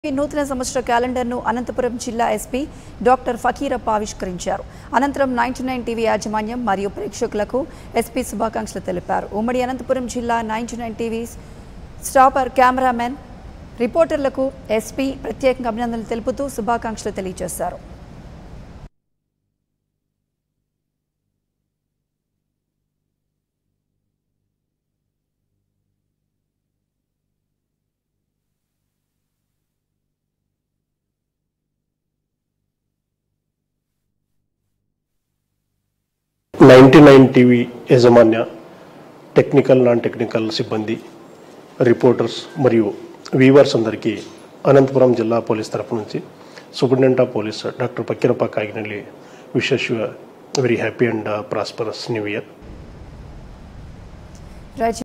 ఈ నూతన సంవత్సర క్యాలెండర్ను అనంతపురం జిల్లా ఎస్పీ డాక్టర్ ఫకీరప్ప ఆవిష్కరించారు అనంతరం నైన్టీ నైన్ టీవీ యాజమాన్యం మరియు ప్రేక్షకులకు ఎస్పీ శుభాకాంక్షలు తెలిపారు ఉమ్మడి అనంతపురం జిల్లా ninety nine TV staffer cameraman రిపోర్టర్లకు ఎస్పీ ప్రత్యేకంగా అభినందనలు తెలుపుతూ శుభాకాంక్షలు తెలియజేశారు నైంటీ నైన్ టీవీ యాజమాన్య టెక్నికల్ నాన్ టెక్నికల్ సిబ్బంది రిపోర్టర్స్ మరియు వీవర్స్ అందరికీ అనంతపురం జిల్లా పోలీస్ తరపు నుంచి superintendent of police doctor Pakkirappa Kaginalli wishes you very happy and prosperous new year Raji